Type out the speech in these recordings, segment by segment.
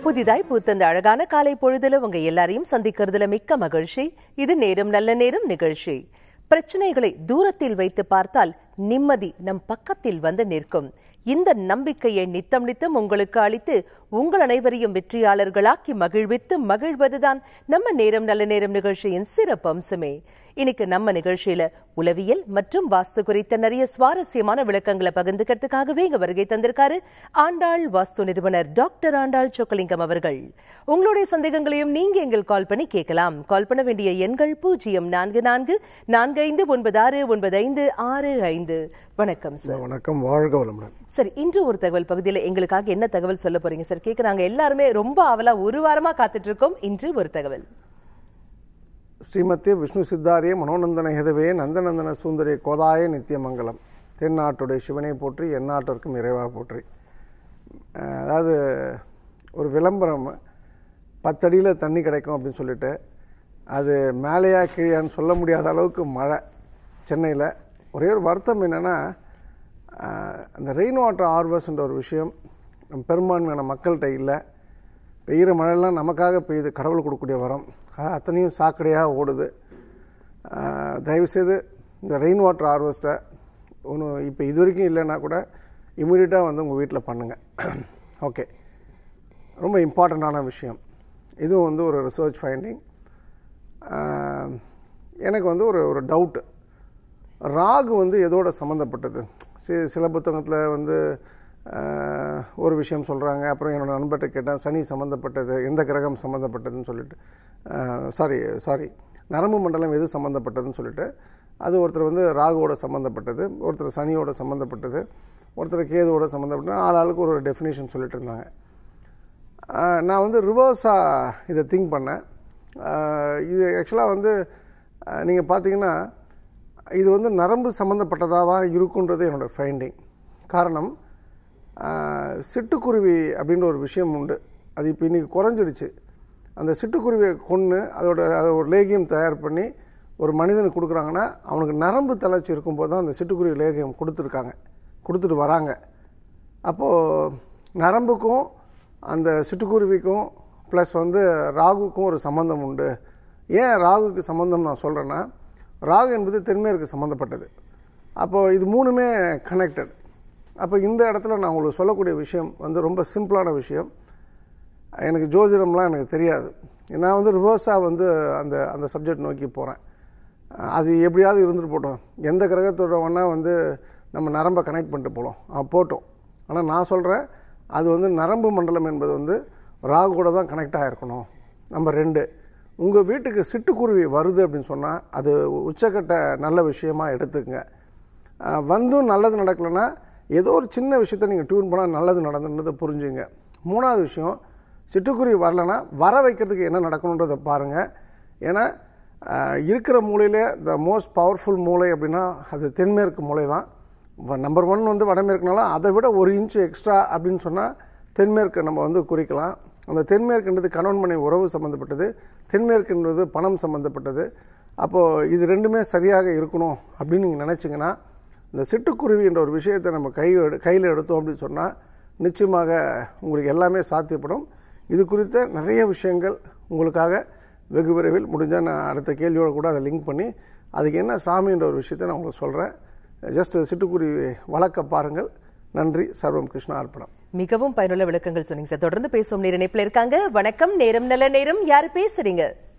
புதிதாய் பூத்த இந்த அழகான காலை பொழுதுல உங்க எல்லாரையும் சந்திக்கிறதுல மிக்க மகிழ்ச்சி இது நேரம் நல்ல நேரம் நிகழ்ச்சி பிரச்சனைகளை தூரத்தில் வைத்து பார்த்தால் நிம்மதி நம் பக்கத்தில் வந்து நிற்கும் இந்த நம்பிக்கையை நித்தம் நித்தம் உங்களுக்கு அளித்து உங்கள் அனைவரையும் வெற்றியாளர்களாக்கி மகிழ்வித்து மகிழ்வதுதான் நம்ம நேரம் நல்ல நேரம் நிகழ்ச்சியின் சிறப்பு அம்சமே இன்னைக்கு நம்ம நிகழ்ச்சியில உளவியல் மற்றும் வாஸ்து குறித்த நிறைய சுவாரஸ்யமான விளக்கங்களை பகிர்ந்துக்கிறதுக்காகவே இங்க வருகை தந்திருக்காரு ஆண்டாள் வாஸ்து நிறுவனர் டாக்டர் ஆண்டாள் சொக்கலிங்கம் அவர்கள் உங்களுடைய சந்தேகங்களையும் நீங்க எங்கள் கால் பண்ணி கேட்கலாம் கால் பண்ண வேண்டிய எண்கள் பூஜ்ஜியம் நான்கு நான்கு நான்கு ஐந்து ஒன்பது ஆறு ஒன்பது ஐந்து ஆறு ஐந்து வணக்கம் சார் வணக்கம் வாழ்க வளமுடன் சார் இன்று ஒரு தகவல் பகுதியில எங்களுக்காக என்ன தகவல் சொல்ல போறீங்க சார் கேட்க நாங்க எல்லாருமே ரொம்ப ஆவலா ஒரு வாரமா காத்துட்டு இருக்கோம் இன்று ஒரு தகவல் ஸ்ரீமத்தே விஷ்ணு சித்தாரிய மனோநந்தன ஹிதவே நந்தநந்தன சுந்தரி கோதாய நித்தியமங்கலம் தென்னாட்டுடைய சிவனை போற்றி எந்நாட்டிற்கும் இறைவா போற்றி அஹ் அதாவது ஒரு விளம்பரம் பத்தடியில் தண்ணி கிடைக்கும் அப்படின்னு சொல்லிட்டு அது மேலேயா கீழேன்னு சொல்ல முடியாத அளவுக்கு மழை சென்னையில் ஒரே ஒரு வருத்தம் என்னென்னா அந்த ரெயின் வாட்டர் ஹார்வெஸ்ட்ன்ற ஒரு விஷயம் நம்ம பெரும்பான்மையான மக்கள்கிட்ட இல்லை பெய்கிற மழையெல்லாம் நமக்காக பெய்யுது கடவுள் கொடுக்கக்கூடிய வரம் அது அத்தனையும் சாக்கடையாக ஓடுது ஆஹ் தயவுசெய்து இந்த ரெயின் வாட்டர் ஹார்வெஸ்ட்டை ஒன்று இப்போ இது வரைக்கும் இல்லைன்னா கூட இமீடியட்டாக வந்து உங்கள் வீட்டில் பண்ணுங்கள் ஓகே ரொம்ப இம்பார்ட்டண்ட்டான விஷயம் இதுவும் வந்து ஒரு ரிசர்ச் ஃபைண்டிங் எனக்கு வந்து ஒரு ஒரு டவுட்டு ராகு வந்து எதோட சம்மந்தப்பட்டது சி சில புத்தகத்தில் வந்து ஆஹ், ஒரு விஷயம் சொல்கிறாங்க அப்புறம் என்னோட நண்பர்கிட்ட கேட்டேன் சனி சம்மந்தப்பட்டது எந்த கிரகம் சம்மந்தப்பட்டதுன்னு சொல்லிட்டு சாரி சாரி நரம்பு மண்டலம் எது சம்மந்தப்பட்டதுன்னு சொல்லிட்டு அது ஒருத்தர் வந்து ராகுவோட சம்மந்தப்பட்டது ஒருத்தர் சனியோட சம்மந்தப்பட்டது ஒருத்தர் கேதுவோட சம்மந்தப்பட்டது ஆள் ஆளுக்கு ஒரு டெஃபினேஷன் சொல்லிட்டு இருந்தாங்க ஆஹ் நான் வந்து ரிவர்ஸாக இதை திங்க் பண்ணேன் ஆஹ் இது ஆக்சுவலாக வந்து நீங்கள் பார்த்தீங்கன்னா இது வந்து நரம்பு சம்மந்தப்பட்டதாக இருக்குன்றது என்னோடய ஃபைண்டிங் காரணம் ஆஹ் சிட்டுக்குருவி அப்படின்ற ஒரு விஷயம் உண்டு அது இப்போ இன்றைக்கி குறைஞ்சிடுச்சு அந்த சிட்டுக்குருவியை கொன்று அதோட அதை ஒரு லேகியம் தயார் பண்ணி ஒரு மனிதனுக்கு கொடுக்குறாங்கன்னா அவனுக்கு நரம்பு தளர்ச்சி இருக்கும்போது தான் அந்த சிட்டுக்குருவி லேகியம் கொடுத்துருக்காங்க கொடுத்துட்டு வராங்க அப்போது நரம்புக்கும் அந்த சிட்டுக்குருவிக்கும் ப்ளஸ் வந்து ராகுக்கும் ஒரு சம்பந்தம் உண்டு ஏன் ராகுக்கு சம்பந்தம் நான் சொல்கிறேன்னா ராகு என்பது தென்மேற்கு சம்மந்தப்பட்டது அப்போது இது மூணுமே கனெக்டட் அப்போ இந்த இடத்துல நான் உங்களுக்கு சொல்லக்கூடிய விஷயம் வந்து ரொம்ப சிம்பிளான விஷயம் எனக்கு ஜோதிடம்லாம் எனக்கு தெரியாது நான் வந்து ரிவர்ஸாக வந்து அந்த அந்த சப்ஜெக்ட் நோக்கி போகிறேன் அது எப்படியாவது இருந்துட்டு போட்டோம் எந்த கிரகத்தோட வேணா வந்து நம்ம நரம்பை கனெக்ட் பண்ணிட்டு போகலாம் ஆ, போட்டோம் ஆனால் நான் சொல்கிறேன் அது வந்து நரம்பு மண்டலம் என்பது வந்து ராகு கூட தான் கனெக்ட் ஆகிருக்கணும் நம்பர் ரெண்டு உங்கள் வீட்டுக்கு சிட்டுக்குருவி வருது அப்படின்னு சொன்னால் அது உச்சக்கட்ட நல்ல விஷயமா எடுத்துக்கங்க ஆ, வந்தும் நல்லது நடக்கலைன்னா ஏதோ ஒரு சின்ன விஷயத்த நீங்கள் டியூன் பண்ணால் நல்லது நடந்துன்றதை புரிஞ்சுங்க மூணாவது விஷயம் சிட்டுக்குருவி வரலைன்னா வர வைக்கிறதுக்கு என்ன நடக்கணுன்றதை பாருங்கள் ஏன்னா ஆஹ், இருக்கிற மூலையிலே த மோஸ்ட் பவர்ஃபுல் மூளை அப்படின்னா அது தென்மேற்கு மூளை தான் நம்பர் ஒன் வந்து வடமேற்குனாலும் அதை விட ஒரு இன்ச்சு எக்ஸ்ட்ரா அப்படின்னு சொன்னால் தென்மேற்கு நம்ம வந்து குறிக்கலாம் அந்த தென்மேற்குன்றது கணவன் மனை உறவு சம்மந்தப்பட்டது தென்மேற்குன்றது பணம் சம்மந்தப்பட்டது அப்போது இது ரெண்டுமே சரியாக இருக்கணும் அப்படின்னு நீங்கள் நினச்சிங்கன்னா இந்த சிட்டுக்குருவி என்ற ஒரு விஷயத்தை நம்ம கை எடு கையில் எடுத்தோம் அப்படின்னு சொன்னால் நிச்சயமாக உங்களுக்கு எல்லாமே சாத்தியப்படும் இது குறித்த நிறைய விஷயங்கள் உங்களுக்காக வெகு விரைவில் முடிஞ்சால் நான் அடுத்த கேள்வியோட கூட அதை லிங்க் பண்ணி அதுக்கு என்ன சாமின்ற ஒரு விஷயத்தை நான் உங்களுக்கு சொல்கிறேன் ஜஸ்ட் சிட்டுக்குருவி வளர்க்க பாருங்கள் நன்றி சர்வம் கிருஷ்ணா அர்ப்பணம் மிகவும் பயனுள்ள விளக்கங்கள் சொன்னீங்க சார் தொடர்ந்து பேசுவோம் நேர இணைப்புல இருக்காங்க வணக்கம் நேரம் நல்ல நேரம் யார் பேசுறீங்க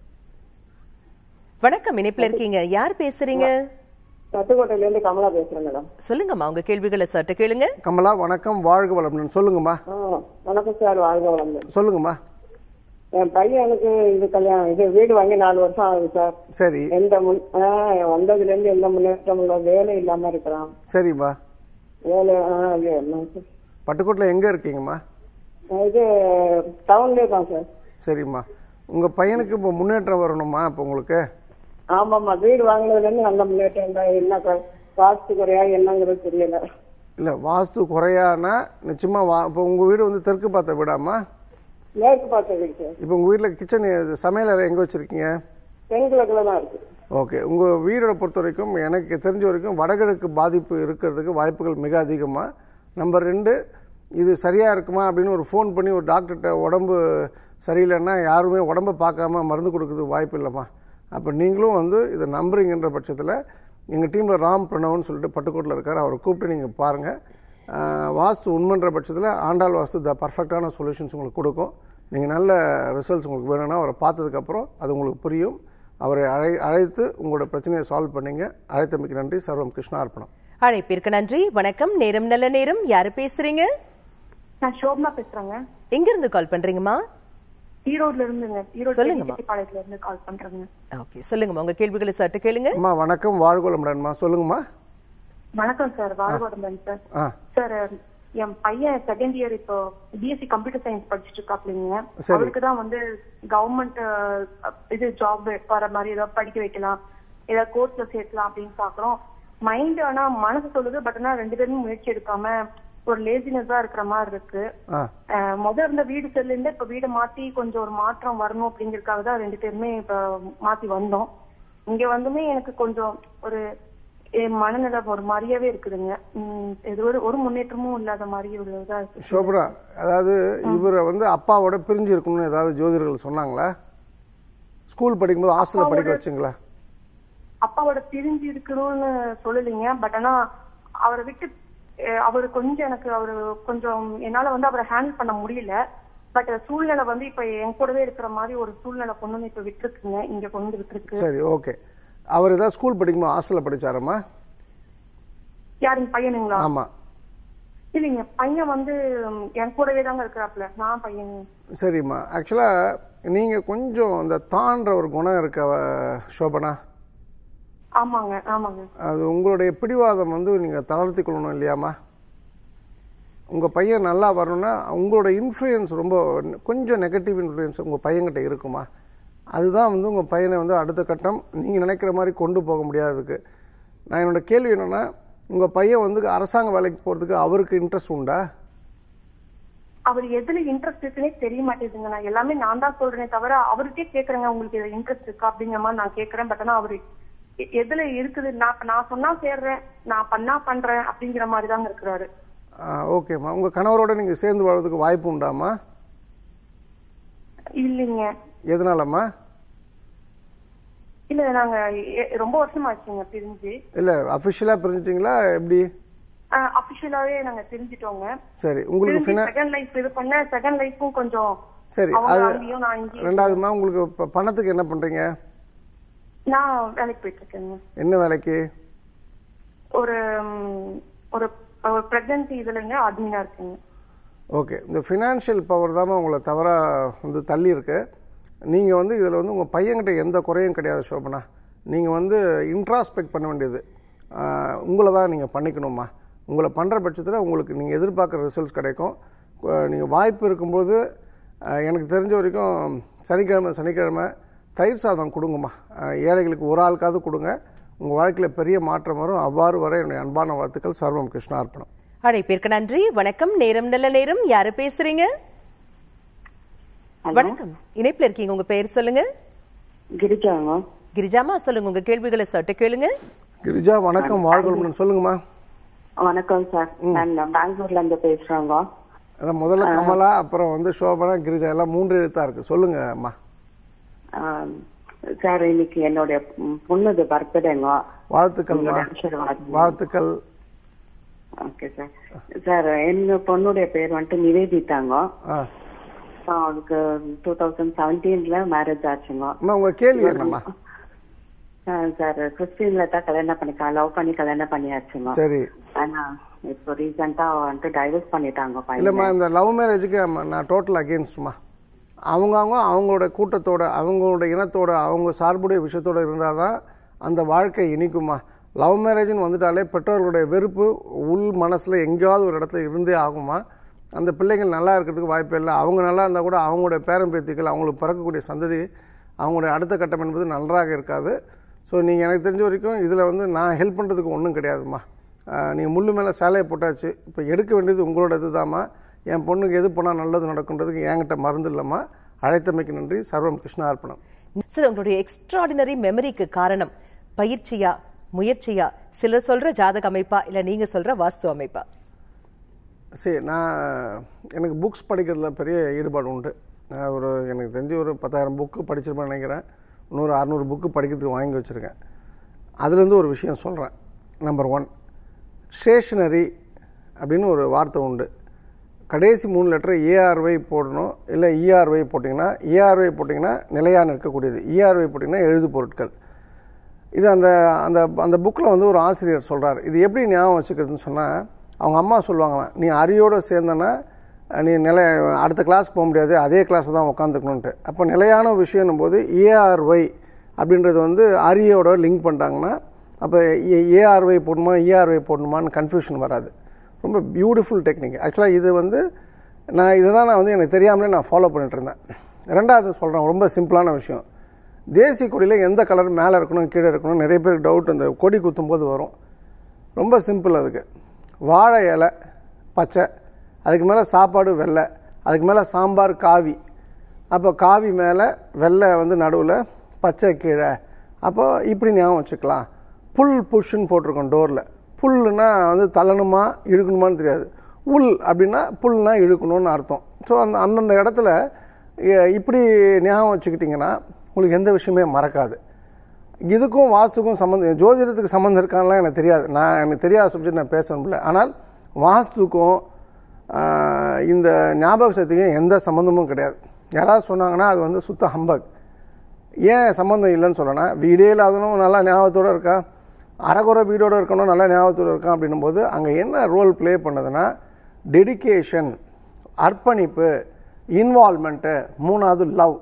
வணக்கம் இணைப்புல இருக்கீங்க யார் பேசுறீங்க சத்துக்கோட்டையில இருந்து கமலா பேசுறேன் மேடம் சொல்லுங்கம்மா உங்க கேள்விகளை சற்று கேளுங்க கமலா வணக்கம் வாழ்க வளமுடன் சொல்லுங்கம்மா ஆ, வணக்கம் சார் வாழ்க வளமுடன் சொல்லுங்கம்மா என் பையனுக்கு இது கல்யாணம் இது வீடு வாங்கி நாலு வருஷம் ஆகுது சார் சரி எந்த முன் ஆ, வந்ததுல இருந்து எந்த முன்னேற்றம் இல்லை வேலை இல்லாம இருக்கிறான் சரிம்மா வேலை ஆ, இது என்ன சார்? பட்டுக்கோட்டில் எங்கே இருக்கீங்கம்மா இது டவுன்லயே தான் சார் சரிம்மா உங்கள் பையனுக்கு இப்போ முன்னேற்றம் வரணுமா இப்போ உங்களுக்கு ஆமாம்மா வீடு வாங்கினதுல இருந்து நல்ல முன்னேற்றம் தான் என்ன க- வாஸ்து குறையா என்னங்கிறது தெரியல இல்லை வாஸ்து குறையானா நிச்சயமாக வா இப்போ உங்கள் வீடு வந்து தெற்கு பார்த்த வீடாம்மா மேற்கு பார்த்த வீடு சார் இப்போ உங்கள் வீட்டில் கிச்சன் சமையல் அறை எங்கே வச்சுருக்கீங்க தென்கிழக்குல தான் இருக்கு ஓகே உங்கள் வீடோட பொறுத்த வரைக்கும் எனக்கு தெரிஞ்ச வரைக்கும் வடகிழக்கு பாதிப்பு இருக்கிறதுக்கு வாய்ப்புகள் மிக அதிகமாக நம்பர் ரெண்டு இது சரியாக இருக்குமா அப்படின்னு ஒரு ஃபோன் பண்ணி ஒரு டாக்டர்கிட்ட உடம்பு சரியில்லைன்னா யாருமே உடம்பை பார்க்காம மருந்து கொடுக்கறதுக்கு வாய்ப்பு இல்லைம்மா அப்போ நீங்களும் வந்து இதை நம்புறீங்கன்ற பட்சத்தில் எங்கள் டீமில் ராம் பிரணவன் சொல்லிட்டு பட்டுக்கோட்டில் இருக்கார் அவரை கூப்பிட்டு நீங்கள் பாருங்கள் வாஸ்து உண்மைன்ற பட்சத்தில் ஆண்டாள் வாஸ்து த பர்ஃபெக்டான சொல்யூஷன்ஸ் உங்களுக்கு கொடுக்கும் நீங்கள் நல்ல ரிசல்ட்ஸ் உங்களுக்கு வேணும்னா அவரை பார்த்ததுக்கப்புறம் அது உங்களுக்கு புரியும் அவரை அழை அழைத்து உங்களோட பிரச்சனையை சால்வ் பண்ணீங்க அழைத்தமைக்கு நன்றி சர்வம் கிருஷ்ணா அர்ப்பணம் அழைப்பிற்கு நன்றி வணக்கம் நேரம் நல்ல நேரம் யாரு பேசுறீங்க நான் சோபனா பேசுறேங்க எங்க இருந்து கால் பண்றீங்கம்மா ஈரோட்ல இருந்துங்க ஈரோடு சொல்லுங்கம்மா. பாளையத்துல இருந்து கால் பண்றேங்க ஓகே சொல்லுங்கம்மா உங்க கேள்விகளை சட்டு கேளுங்க அம்மா வணக்கம் வாழ்கோளம்டன்மா சொல்லுங்கம்மா வணக்கம் சார் வாழ்வாடம்பன் சார் ஆ சார் என் பையன் செகண்ட் இயர் இப்போ பிஎஸ்சி கம்ப்யூட்டர் சயின்ஸ் படிச்சுட்டு இருக்காப்லிங்க சரி. அவருக்கு தான் வந்து கவர்மெண்ட் இது ஜாப் வர மாதிரி ஏதாவது படிக்க வைக்கலாம் ஏதாவது கோர்ஸ்ல சேர்க்கலாம் அப்படின்னு பாக்குறோம் மைண்ட் ஆனா மனசு சொல்லுது பட் ஆனா ரெண்டு பேரும் முயற்சி எடுக்காம ஒரு லேசினஸா இருக்கிற மாதிரி இருக்கு ஆ அஹ் முத இருந்த வீடு செல்லிருந்து இப்ப வீடு மாத்தி கொஞ்சம் ஒரு மாற்றம் வரணும் அப்படிங்கறதுக்காக தான் ரெண்டு பேருமே இப்ப மாத்தி வந்தோம் இங்க வந்துமே எனக்கு கொஞ்சம் ஒரு என் மனநிலை ஒரு மாதிரியாவே இருக்குதுங்க உம் இது ஒரு ஒரு முன்னேற்றமும் இல்லாத மாதிரி உள்ளதா இருக்கு சோப்ரா அதாவது இவரை வந்து அப்பாவோட பிரிஞ்சு இருக்கணும்னு ஏதாவது ஜோதிடர்கள் சொன்னாங்களா ஸ்கூல் படிக்கும்போது ஹாஸ்டல்ல படிக்க வச்சுங்களா அப்பாவோட பிரிஞ்சு இருக்கணும்னு சொல்லலைங்க பட் ஆனா அவரை விட்டு அஹ் அவரு கொஞ்சம் எனக்கு அவரு கொஞ்சம் என்னால வந்து அவரை ஹேண்டில் பண்ண முடியல பட் சூழ்நிலை வந்து இப்ப என் கூடவே இருக்கிற மாதிரி ஒரு சூழ்நிலை கொண்டு வந்து இப்ப விட்டுருக்குங்க இங்க கொண்டு வந்து விட்டுருக்கு சரி ஓகே அவர் ஏதாவது ஸ்கூல் படிக்கும்போது ஹாஸ்டல்ல படிச்சாரம்மா யாருங்க பையனுங்களா ஆமா இல்லைங்க பையன் வந்து ம், என் கூடவே தாங்க இருக்கிறாப்ல நான் பையன் சரிம்மா ஆக்சுவலா நீங்க கொஞ்சம் இந்த தான்ற ஒரு குணம் இருக்க அஹ், சோபனா ஆமாங்க ஆமாங்க அது உங்களுடைய பிடிவாதம் வந்து நீங்க தளர்த்தி கொள்ளணும் இல்லையாம்மா உங்க பையன் நல்லா வரணும்னா உங்களோட இன்ஃப்ளூயன்ஸ் ரொம்ப கொஞ்சம் நெகட்டிவ் இன்ஃப்ளூயன்ஸ் உங்க பையன்கிட்ட இருக்குமா அதுதான் வந்து உங்க பையனை வந்து அடுத்த கட்டம் நீங்க நினைக்கிற மாதிரி கொண்டு போக முடியாததுக்கு நான் என்னோட கேள்வி என்னன்னா உங்க பையன் வந்து அரசாங்க வேலைக்கு போறதுக்கு அவருக்கு இன்ட்ரெஸ்ட் உண்டா அவர் எதுல இன்ட்ரெஸ்ட் இருக்குன்னே தெரிய மாட்டேங்குதுங்க நான் எல்லாமே நான் தான் சொல்றேனே தவிர அவர்கிட்டயே கேக்குறேங்க உங்களுக்கு இதுல இன்ட்ரெஸ்ட் இருக்கா அப்படிங்கிற மாதிரி நான் கேக்குறேன் பட் ஆனா அவரு எ- எதுல இருக்குது நான் இப்ப நான் சொன்னா சேர்றேன் நான் பண்ணா பண்றேன் அப்படிங்கிற மாதிரி தாங்க இருக்கிறாரு ஓகேம்மா உங்க கணவரோட நீங்க சேர்ந்து வாழ்றதுக்கு வாய்ப்பு உண்டாம்மா இல்லைங்க எதனாலம்மா இல்ல நாங்க எ- ரொம்ப வருஷம் ஆச்சுங்க பிரிஞ்சு இல்ல அபிஷியலா பிரிஞ்சிட்டீங்களா எப்படி அபிஷியலாவே நாங்க பிரிஞ்சிட்டோங்க சரி உங்களுக்கு பிரிஞ்சு ஃபினா செகண்ட் லைஃப் இது பண்ண செகண்ட் லைஃப்பும் கொஞ்சம் சரி அவங்க அது அங்கேயும் நான் இங்கேயும் ரெண்டாவதுமா உங்களுக்கு இப்ப பணத்துக்கு என்ன பண்றீங்க நான் வேலைக்கு போயிட்டு இருக்கேங்க என்ன வேலைக்கு ஒரு ம், ஒரு ஒரு பிரெக்னன்சி இதுலங்க அட்மினா இருக்குங்க ஓகே இந்த ஃபினான்ஷியல் பவர் தான் உங்களை தவறாக வந்து தள்ளி இருக்கு நீங்கள் வந்து இதில் வந்து உங்கள் பையன்கிட்ட எந்த குறையும் கிடையாது சோபனா நீங்கள் வந்து இன்ட்ராஸ்பெக்ட் பண்ண வேண்டியது ஆஹ், உங்களை தான் நீங்கள் பண்ணிக்கணுமா உங்களை பண்ணுற பட்சத்தில் உங்களுக்கு நீங்கள் எதிர்பார்க்குற ரிசல்ட்ஸ் கிடைக்கும் நீங்கள் வாய்ப்பு இருக்கும்போது ஆஹ், எனக்கு தெரிஞ்ச வரைக்கும் சனிக்கிழமை சனிக்கிழமை தயிர் சாதம் கொடுங்கம்மா ஆஹ், ஏழைகளுக்கு ஒரு ஆளுக்காவது கொடுங்க உங்கள் வாழ்க்கையில் பெரிய மாற்றம் வரும் அவ்வாறு வர என்னுடைய அன்பான வாழ்த்துக்கள் சர்வம் கிருஷ்ணா அர்ப்பணம் அழைப்பிற்கு நன்றி வணக்கம் நேரம் நல்ல நேரம் யாரு பேசுறீங்க வணக்கம் இணைப்புல இருக்கீங்க உங்க பெயர் சொல்லுங்க கிரிஜாங்க கிரிஜாமா சொல்லுங்க உங்க கேள்விகளை சட்டு கேளுங்க கிரிஜா வணக்கம் வாழ்க்கை சொல்லுங்கம்மா வணக்கம் சார் நான் பெங்களூர்ல இருந்து பேசுறேங்க அதான் முதல்ல கமலா அப்புறம் வந்து சோபனா கிரிஜா எல்லாம் மூன்று எழுத்தா இருக்கு சொல்லுங்க அம்மா ஆம், சார் இன்னைக்கு என்னுடைய ம், பொண்ணுது பர்த்டேங்க வாழ்த்துக்கள்மா வாழ்த்துக்கள் ஓகே சார் சார் எங்க பொண்ணுடைய பேர் வந்துட்டு நிவேதிதாங்க ஆ So, அவளுக்கு டூ தௌசண்ட் செவன்டீன்ல மேரேஜ் ஆச்சுங்க அம்மா உங்க கேள்வி என்னம்மா ஆ, சார் கிறிஸ்டின்ல தான் கல்யாணம் பண்ணிக்கா லவ் பண்ணி கல்யாணம் பண்ணியாச்சுங்க சரி ஆனா இப்போ ரீசெண்டா வந்துட்டு டைவர்ஸ் பண்ணிட்டாங்க பையன் இல்லைம்மா இந்த லவ் மேரேஜுக்கு நான் டோட்டல் அகேன்ஸ்ட்மா அவங்கவுங்க அவங்களோட கூட்டத்தோட அவங்களோட இனத்தோட அவங்க சார்புடைய விஷயத்தோட இருந்தால் தான் அந்த வாழ்க்கை இனிக்குமா லவ் மேரேஜ்னு வந்துட்டாலே பெற்றோர்களுடைய வெறுப்பு உள் மனசில் எங்கேயாவது ஒரு இடத்துல இருந்தே ஆகுமா அந்த பிள்ளைகள் நல்லா இருக்கிறதுக்கு வாய்ப்பே இல்லை அவங்க நல்லா இருந்தால் கூட அவங்களுடைய பேரன் பேத்திகள் அவங்களுக்கு பிறக்கக்கூடிய சந்ததி அவங்களுடைய அடுத்த கட்டம் என்பது நன்றாக இருக்காது ஸோ நீங்கள் எனக்கு தெரிஞ்ச வரைக்கும் இதில் வந்து நான் ஹெல்ப் பண்ணுறதுக்கு ஒன்றும் கிடையாதும்மா நீங்கள் முள்ளு மேலே சேலையை போட்டாச்சு இப்போ எடுக்க வேண்டியது உங்களோட இதுதாம்மா என் பொண்ணுக்கு எது பண்ணால் நல்லது நடக்குன்றதுக்கு என்கிட்ட மருந்து இல்லைம்மா அழைத்தமைக்கு நன்றி சர்வம் கிருஷ்ணா அர்ப்பணம் சார் உங்களுடைய எக்ஸ்ட்ராடினரி மெமரிக்கு காரணம் பயிற்சியா முயற்சியா சிலர் சொல்ற ஜாதக அமைப்பா இல்ல நீங்க சொல்ற வாஸ்து அமைப்பா சரி நான் எனக்கு புக்ஸ் படிக்கிறதுல பெரிய ஈடுபாடு உண்டு நான் ஒரு எனக்கு தெரிஞ்சு ஒரு பத்தாயிரம் புக்கு படிச்சிருப்பேன்னு நினைக்கிறேன் இன்னொரு அறநூறு புக்கு படிக்கிறதுக்கு வாங்கி வச்சுருக்கேன் அதுலேருந்து ஒரு விஷயம் சொல்கிறேன் நம்பர் ஒன் ஸ்டேஷனரி அப்படின்னு ஒரு வார்த்தை உண்டு கடைசி மூணு லெட்டர் ஏஆர்ஒய் போடணும் இல்லை இஆர்ஒய் போட்டிங்கன்னா ஏஆர்ஒய் போட்டிங்கன்னா நிலையாக நிற்கக்கூடியது இஆர்ஒய் போட்டிங்கன்னா எழுது பொருட்கள் இது அந்த அந்த அந்த புக்கில் வந்து ஒரு ஆசிரியர் சொல்கிறார் இது எப்படி ஞாபகம் வச்சுக்கிறதுன்னு சொன்னால் அவங்க அம்மா சொல்லுவாங்களாம் நீ அரியோடு சேர்ந்தனா நீ நிலை அடுத்த கிளாஸ் போக முடியாது அதே கிளாஸ் தான் உட்காந்துக்கணுன்ட்டு அப்போ நிலையான விஷயம்னும் போது ஏஆர்ஒய் அப்படின்றது வந்து அரியோட லிங்க் பண்ணிட்டாங்கன்னா அப்போ ஏஆர்ஒய் போடணுமா இஆர்ஒய் போடணுமான்னு கன்ஃபியூஷன் வராது ரொம்ப பியூட்டிஃபுல் டெக்னிக் ஆக்சுவலாக இது வந்து நான் இதை தான் நான் வந்து எனக்கு தெரியாமலே நான் ஃபாலோ பண்ணிட்டு இருந்தேன் ரெண்டாவது சொல்கிறேன் ரொம்ப சிம்பிளான விஷயம் தேசிய கொடியில் எந்த கலர் மேலே இருக்கணும் கீழே இருக்கணும் நிறைய பேருக்கு டவுட் அந்த கொடி குத்தும் போது வரும் ரொம்ப சிம்பிள் அதுக்கு வாழை இலை பச்சை அதுக்கு மேலே சாப்பாடு வெள்ளை அதுக்கு மேலே சாம்பார் காவி அப்போ காவி மேலே வெள்ளை வந்து நடுவில் பச்சை கீழே அப்போ இப்படி ஞாபகம் வச்சுக்கலாம் புல் புஷ்ன்னு போட்டிருக்கோம் டோரில் புல்லுனா வந்து தள்ளணுமா இழுக்கணுமான்னு தெரியாது உள் அப்படின்னா புல்னா இழுக்கணும்னு அர்த்தம் ஸோ அந்த அந்தந்த இடத்துல எ- இப்படி ஞாபகம் வச்சுக்கிட்டிங்கன்னா உங்களுக்கு எந்த விஷயமே மறக்காது இதுக்கும் வாஸ்துக்கும் சம்மந்தம் ஜோதிடத்துக்கு சம்மந்தம் இருக்கான்லாம் எனக்கு தெரியாது நான் எனக்கு தெரியாத சப்ஜெக்ட் நான் பேச முடியல ஆனால் வாஸ்துக்கும் ஆஹ், இந்த ஞாபக சக்திக்கும் எந்த சம்மந்தமும் கிடையாது யாராவது சொன்னாங்கன்னா அது வந்து சுத்த ஹம்பக் ஏன் சம்மந்தம் இல்லைன்னு சொல்லனா வீடே இல்லாதவனும் நல்லா ஞாபகத்தோடு இருக்கா அறகுறை வீடோட இருக்கணும் நல்லா ஞாபகத்தோடு இருக்கான் அப்படின்னும் போது அங்கே என்ன ரோல் ப்ளே பண்ணுதுன்னா டெடிகேஷன் அர்ப்பணிப்பு இன்வால்மெண்ட்டு மூணாவது லவ்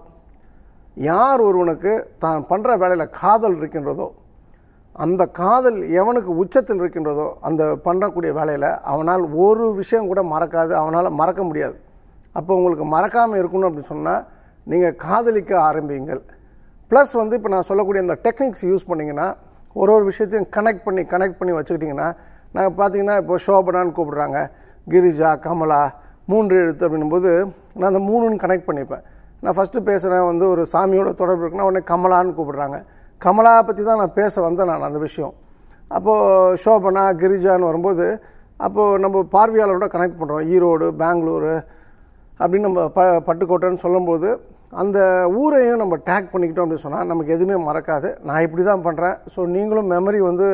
யார் ஒருவனுக்கு தான் பண்ணுற வேலையில் காதல் இருக்கின்றதோ அந்த காதல் எவனுக்கு உச்சத்தில் இருக்கின்றதோ அந்த பண்ணக்கூடிய வேலையில் அவனால் ஒரு விஷயம் கூட மறக்காது அவனால் மறக்க முடியாது அப்போ உங்களுக்கு மறக்காமல் இருக்கணும் அப்படின்னு சொன்னால் நீங்கள் காதலிக்க ஆரம்பிங்கள் ப்ளஸ் வந்து இப்போ நான் சொல்லக்கூடிய இந்த டெக்னிக்ஸ் யூஸ் பண்ணிங்கன்னா ஒரு ஒரு விஷயத்தையும் கனெக்ட் பண்ணி கனெக்ட் பண்ணி வச்சுக்கிட்டிங்கன்னா நாங்கள் பார்த்தீங்கன்னா இப்போ சோபனான்னு கூப்பிடுறாங்க கிரிஜா கமலா மூன்று எழுத்து அப்படின்னும்போது நான் அந்த மூணுன்னு கனெக்ட் பண்ணிப்பேன் நான் ஃபஸ்ட்டு பேசுகிறேன் வந்து ஒரு சாமியோட தொடர்பு இருக்குன்னா உடனே கமலான்னு கூப்பிடுறாங்க கமலா பற்றி தான் நான் பேச வந்தேன் நான் அந்த விஷயம் அப்போது சோபனா கிரிஜான்னு வரும்போது அப்போது நம்ம பார்வையாளரோட கனெக்ட் பண்ணுறோம் ஈரோடு பெங்களூரு அப்படின்னு நம்ம ப பட்டுக்கோட்டைன்னு சொல்லும்போது அந்த ஊரையும் நம்ம டேக் பண்ணிக்கிட்டோம் அப்படின்னு சொன்னால் நமக்கு எதுவுமே மறக்காது நான் இப்படி தான் பண்ணுறேன் ஸோ நீங்களும் மெமரி வந்து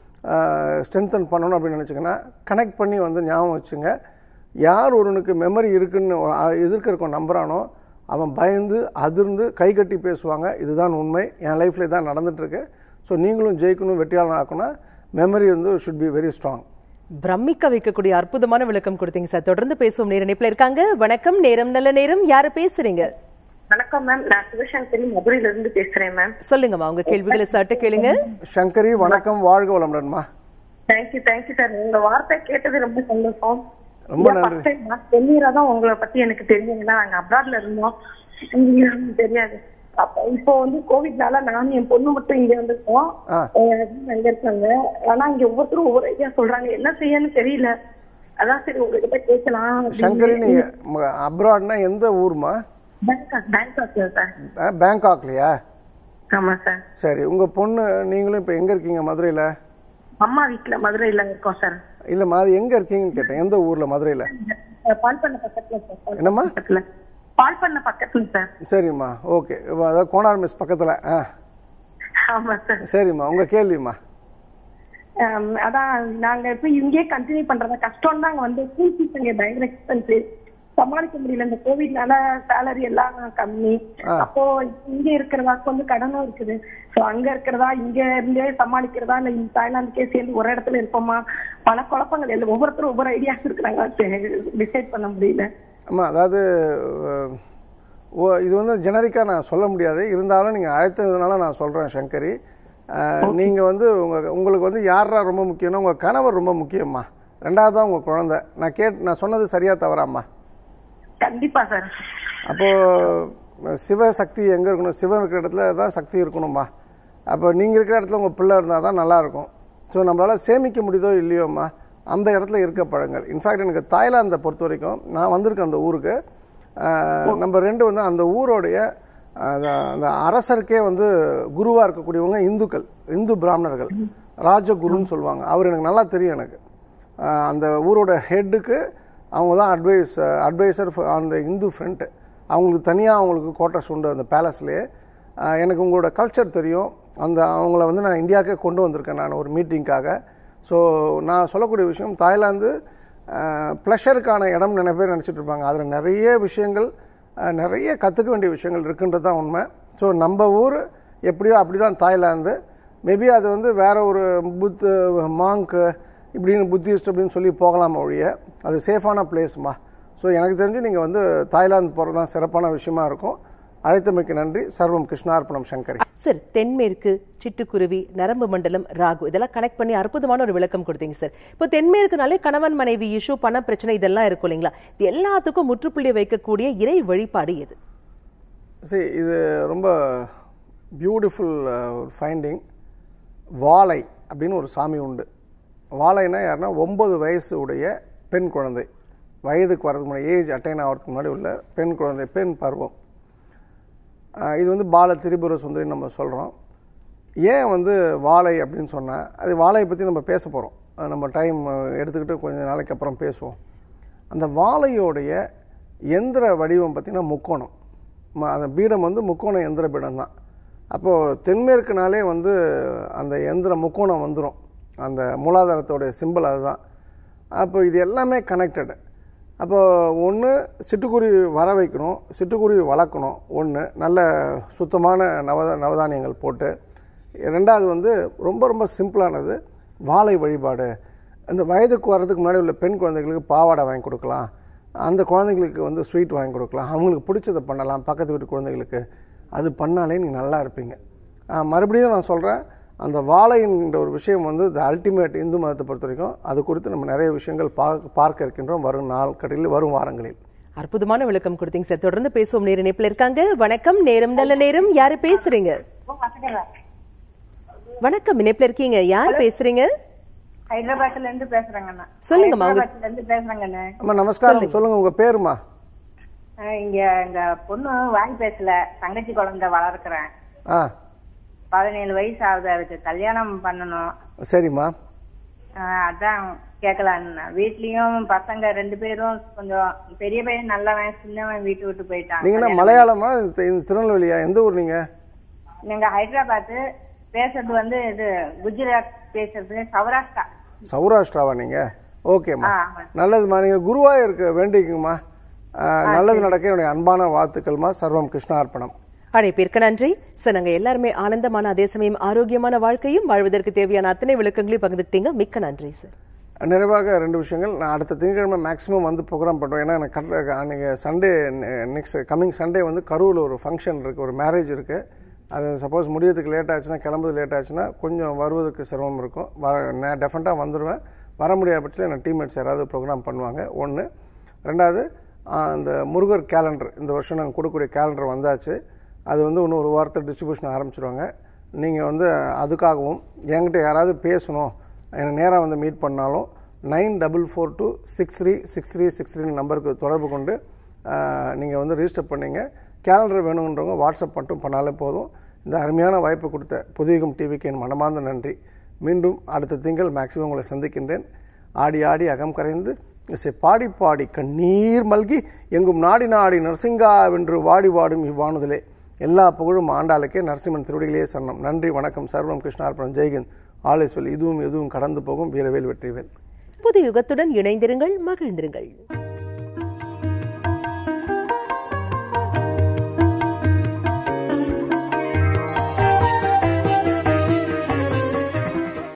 ஸ்ட்ரென்தன் பண்ணணும் அப்படின்னு நினச்சிங்கன்னா கனெக்ட் பண்ணி வந்து ஞாபகம் வச்சுங்க யார் ஒருவனுக்கு மெமரி இருக்குன்னு அஹ், எதிர்க்கிறவன் நம்புறானோ அவன் பயந்து அதிர்ந்து கை கட்டி பேசுவாங்க இதுதான் உண்மை என் லைஃப்ல தான் நடந்துட்டுருக்கு ஸோ நீங்களும் ஜெயிக்கணும் வெற்றியாளன் ஆக்கணும் மெமரி வந்து ஷுட் பி வெரி ஸ்ட்ராங் பிரமிக்க வைக்கக்கூடிய அற்புதமான விளக்கம் கொடுத்தீங்க சார் தொடர்ந்து பேசுவோம் நேர இணைப்புல இருக்காங்க வணக்கம் நேரம் நல்ல நேரம் யாரு பேசுறீங்க வணக்கம் மேம் நான் சிவசங்கரி மதுரையில இருந்து பேசுறேன் மேம் சொல்லுங்கம்மா உங்க கேள்விகளை சட்ட கேளுங்க சங்கரி வணக்கம் வாழ்க வளமுடன்மா தேங்க்யூ தேங்க்யூ சார் உங்க வார்த்தை கேட்டது ரொம்ப சந்தோஷம் ரொம்ப நன்றி. தென்னீரா தான் உங்களை பத்தி எனக்கு தெரியுங்கன்னா நாங்க அப்ராட்ல இருந்தோம் உங்களுக்கு தெரியாது அப்ப இப்போ வந்து கோவிட்னால நான் என் பொண்ணு மட்டும் இங்க வந்திருக்கோம் ஆ. என் husband அங்க இருக்காங்க ஆனா இங்க ஒவ்வொருத்தரும் ஒவ்வொரு ஐடியா சொல்றாங்க என்ன செய்யன்னு தெரியல அதான் சரி உங்ககிட்ட கேட்கலாம் அப்படின்னு. சங்கரி நீங்க அப்ராட்னா எந்த ஊர்மா பேங்காக் பேங்காக்ல சார் அஹ், பேங்காக்லையா ஆமா சார் சரி உங்க பொண்ணு நீங்களும் இப்போ எங்க இருக்கீங்க மதுரையில அம்மா வீட்டுல மதுரையில இருக்கோம் சார் இல்லம்மா அது எங்க இருக்கீங்கன்னு கேட்டேன் எந்த ஊர்ல மதுரையில பால் பண்ண பக்கத்துல சார் பால் என்னம்மா? பக்கத்துல பால் பண்ண பக்கத்துல சார் சரிம்மா ஓகே அதாவது கோனார் மிஸ் பக்கத்துல ஆ ஆமா சார் சரிம்மா உங்க கேள்விம்மா ஆம், அதான் நாங்க இப்ப இங்கேயே கண்டினியூ பண்றதா கஷ்டம் தான் வந்து ஸ்கூல் ஃபீஸ் இங்க பயங்கர எக்ஸ்பென்சிவ் சமாளிக்க முடியல இந்த கோவிட்னால சேலரி எல்லாம் கம்மி ஆ. அப்போ இங்க இருக்கிறதாக்கு வந்து கடனும் இருக்குது சோ அங்க இருக்கிறதா இங்க இருந்தே சமாளிக்கிறதா இல்ல இந்த தாய்லாந்துக்கே சேர்ந்து ஒரு இடத்துல இருப்போமா பல குழப்பங்கள் இல்லை ஒவ்வொருத்தரும் ஒவ்வொரு ஐடியாஸ் இருக்கிறாங்க டிசைட் பண்ண முடியல அம்மா அதாவது அஹ், ஓ- இது வந்து ஜெனரிக்காக நான் சொல்ல முடியாது இருந்தாலும் நீங்கள் அழைத்ததுனால நான் சொல்கிறேன் சங்கரி நீங்கள் வந்து உங்கள் உங்களுக்கு வந்து யாரா ரொம்ப முக்கியம்னா உங்கள் கணவர் ரொம்ப முக்கியம்மா ரெண்டாவது தான் உங்கள் குழந்தை நான் கேட் நான் சொன்னது சரியாக தவறாம்மா கண்டிப்பா சார் அப்போது சிவசக்தி எங்கே இருக்கணும் சிவன் இருக்கிற இடத்துல தான் சக்தி இருக்கணும்மா அப்போ நீங்கள் இருக்கிற இடத்துல உங்கள் பிள்ளை இருந்தால் தான் நல்லாயிருக்கும் ஸோ நம்மளால் சேமிக்க முடியுதோ இல்லையோம்மா அந்த இடத்துல இருக்க பழங்கள் இன்ஃபேக்ட் எனக்கு தாய்லாந்தை பொறுத்த வரைக்கும் நான் வந்திருக்கேன் அந்த ஊருக்கு நம்பர் ரெண்டு வந்து அந்த ஊரோடைய அந்த அந்த அரசருக்கே வந்து குருவாக இருக்கக்கூடியவங்க இந்துக்கள் இந்து பிராமணர்கள் ராஜகுருன்னு சொல்லுவாங்க அவர் எனக்கு நல்லா தெரியும் எனக்கு ஆஹ் அந்த ஊரோட ஹெட்டுக்கு அவங்க தான் advice adviser on the Hindu friend அவங்களுக்கு தனியாக அவங்களுக்கு குவார்ட்டர்ஸ் உண்டு அந்த பேலஸ்லேயே எனக்கு உங்களோட கல்ச்சர் தெரியும் அந்த அவங்கள வந்து நான் இந்தியாவுக்கே கொண்டு வந்திருக்கேன் நான் ஒரு மீட்டிங்க்காக ஸோ நான் சொல்லக்கூடிய விஷயம் தாய்லாந்து ப்ளஷருக்கான இடம் நிறைய பேர் நினச்சிட்டு இருப்பாங்க அதில் நிறைய விஷயங்கள் அஹ், நிறைய கற்றுக்க வேண்டிய விஷயங்கள் இருக்குன்றது தான் உண்மை ஸோ நம்ம ஊர் எப்படியோ அப்படி தான் தாய்லாந்து மேபி அது வந்து வேற ஒரு புத்து மாங்க் இப்படின்னு புத்திஸ்ட் அப்படின்னு சொல்லி போகலாம் ஒழிய அது சேஃபான பிளேஸ்மா ஸோ எனக்கு தெரிஞ்சு நீங்கள் வந்து தாய்லாந்து போகிறது தான் சிறப்பான விஷயமா இருக்கும் அழைத்தமைக்கு நன்றி சர்வம் கிருஷ்ணார்ப்பணம் சங்கரி சார் தென்மேற்கு சிட்டுக்குருவி நரம்பு மண்டலம் ராகு இதெல்லாம் கனெக்ட் பண்ணி அற்புதமான ஒரு விளக்கம் கொடுத்தீங்க சார் இப்போ தென்மேற்குனாலே கணவன் மனைவி இஷ்யூ பண பிரச்சனை இதெல்லாம் இருக்கும் இல்லைங்களா இது எல்லாத்துக்கும் முற்றுப்புள்ளி வைக்கக்கூடிய இறை வழிபாடு எது சரி இது ரொம்ப பியூட்டிஃபுல் ஃபைண்டிங் வாழை அப்படின்னு ஒரு சாமி உண்டு வாழைனா யாருன்னா ஒன்பது வயசு உடைய பெண் குழந்தை வயதுக்கு வரதுக்கு முன்னாடி ஏஜ் அட்டைன் ஆகிறதுக்கு முன்னாடி உள்ள பெண் குழந்தை பெண் பருவம் ஆஹ் இது வந்து பால திரிபுர சுந்தரி நம்ம சொல்கிறோம் ஏன் வந்து வாழை அப்படின்னு சொன்னால் அது வாழையை பற்றி நம்ம பேச போகிறோம் நம்ம டைம் எடுத்துக்கிட்டு கொஞ்சம் நாளைக்கு அப்புறம் பேசுவோம் அந்த வாழையோடைய எந்திர வடிவம் பார்த்திங்கன்னா முக்கோணம் ம- அந்த பீடம் வந்து முக்கோண எந்திர பீடம் தான் அப்போது தென்மேற்குனாலே வந்து அந்த எந்திர முக்கோணம் வந்துடும் அந்த மூலாதாரத்தோடைய சிம்பிள் அதுதான் அப்போ இது எல்லாமே கனெக்டடு அப்போ ஒன்று சிட்டுக்குருவி வர வைக்கணும் சிட்டுக்குருவி வளர்க்கணும் ஒன்று நல்ல சுத்தமான நவ நவதானியங்கள் போட்டு ரெண்டாவது வந்து ரொம்ப ரொம்ப சிம்பிளானது வாழை வழிபாடு அந்த வயதுக்கு வர்றதுக்கு முன்னாடி உள்ள பெண் குழந்தைகளுக்கு பாவாடை வாங்கி கொடுக்கலாம் அந்த குழந்தைங்களுக்கு வந்து ஸ்வீட் வாங்கி கொடுக்கலாம் அவங்களுக்கு பிடிச்சதை பண்ணலாம் பக்கத்து வீட்டு குழந்தைகளுக்கு அது பண்ணாலே நீ நல்லா இருப்பீங்க ஆஹ் மறுபடியும் நான் சொல்கிறேன் அந்த வாழைன்ற ஒரு விஷயம் வந்து த அல்டிமேட் இந்து மதத்தை பொறுத்த வரைக்கும் அது குறித்து நம்ம நிறைய விஷயங்கள் பார்க்க பார்க்க இருக்கின்றோம் வரும் நாட்களில் வரும் வாரங்களில் அற்புதமான விளக்கம் கொடுத்தீங்க சார் தொடர்ந்து பேசுவோம் நேர இணைப்புல இருக்காங்க வணக்கம் நேரம் நல்ல நேரம் யாரு பேசுறீங்க வணக்கம் இணைப்புல இருக்கீங்க யார் பேசுறீங்க ஹைதராபாத்ல இருந்து பேசுறேங்கண்ணா சொல்லுங்கம்மா, உங்க- ஹைதராபாத்ல இருந்து பேசுறேங்கண்ணா அம்மா நமஸ்காரம் சொல்லுங்கள் உங்கள் பேருமா அஹ் இங்க இந்த பொண்ணு வாய் பேசல தங்கச்சி குழந்தை வளர்க்குறேன் ஆ பதினேழு வயசு ஆகுது அதுக்கு கல்யாணம் பண்ணணும் சரிம்மா அஹ் அதான் கேட்கலான்னு வீட்லயும் பசங்க ரெண்டு பேரும் கொஞ்சம் பெரிய பையன் நல்லவன் சின்னவன் வீட்டு விட்டு போயிட்டான் நீங்கள் என்ன கல்யாணம் மலையாளமா இது இந்த திருநெல்வேலியா எந்த ஊர் நீங்கள் பண்ணி. நீங்க ஹைதராபாத் பேசுறது வந்து இது குஜராத் பேசுறது சௌராஷ்டிரா சௌராஷ்டிராவா நீங்கள் ஓகேம்மா ஆ, ஆமா. நல்லதும்மா நீங்கள் குருவாயூருக்கு வேண்டிக்குமா ஆ, நல்லது நடக்க என்னுடைய அன்பான வாழ்த்துக்கள்மா சர்வம் கிருஷ்ணார்ப்பணம் அழைப்பிற்கு நன்றி சார் நாங்க எல்லாருமே ஆனந்தமான அதே சமயம் ஆரோக்கியமான வாழ்க்கையும் வாழ்வதற்கு தேவையான அத்தனை விளக்கங்களையும் பகிர்ந்துக்கிட்டீங்க மிக்க நன்றி சார் நிறைவாக ரெண்டு விஷயங்கள் நான் அடுத்த திங்கட்கிழமை மேக்ஸிமம் வந்து ப்ரோக்ராம் பண்ணுறோம் ஏன்னா எனக்கு கரெக்டாக அன்றைக்கி சண்டே நெக்ஸ்ட் கம்மிங் சண்டே வந்து கரூரில் ஒரு ஃபங்க்ஷன் இருக்குது ஒரு மேரேஜ் இருக்குது அது சப்போஸ் முடியறதுக்கு லேட் ஆச்சுன்னா கிளம்புறது லேட் ஆச்சுன்னா கொஞ்சம் வருவதற்கு சிரமம் இருக்கும் வர நான் டெஃபினட்டாக வந்துடுவேன் வர முடியாத பட்சத்தில் என் டீம்மேட்ஸ் யாராவது ப்ரோக்ராம் பண்ணுவாங்க ஒன்று ரெண்டாவது ஆஹ், அந்த முருகர் கேலண்டர் இந்த வருஷம் நாங்கள் கொடுக்கக்கூடிய கேலண்டர் வந்தாச்சு அது வந்து இன்னும் ஒரு வாரத்தில் டிஸ்ட்ரிபியூஷன் ஆரம்பிச்சிருவாங்க நீங்கள் வந்து அதுக்காகவும் என்கிட்ட யாராவது பேசணும் என்னை நேராக வந்து மீட் பண்ணாலும் nine double four two six three six three six three நம்பருக்கு தொடர்பு கொண்டு நீங்கள் வந்து ரிஜிஸ்டர் பண்ணீங்க கேலண்டர் வேணுன்றவங்க வாட்ஸ்அப் மட்டும் பண்ணாலே போதும் இந்த அருமையான வாய்ப்பு கொடுத்த புதியகம் டிவிக்கு என் மனமார்ந்த நன்றி மீண்டும் அடுத்த திங்கள் மேக்ஸிமம் உங்களை சந்திக்கின்றேன் ஆடி ஆடி அகம் கரைந்து இசை பாடி பாடி கண்ணீர் மல்கி எங்கும் நாடி நாடி நரசிங்கா வென்று வாடி வாடும் இவ்வாணுதலே எல்லா புகழும் ஆண்டாளுக்கே நரசிம்மன் திருவடிகளே சரணம் நன்றி வணக்கம் சர்வம் கிருஷ்ணார்ப்பணம் ஜெய்கிந்த் ஆலேஸ்வல் இதுவும் எதுவும் கடந்து போகும் வீரவேல் வெற்றிவேல் புது யுகத்துடன் இணைந்திருங்கள் மகிழ்ந்திருங்கள்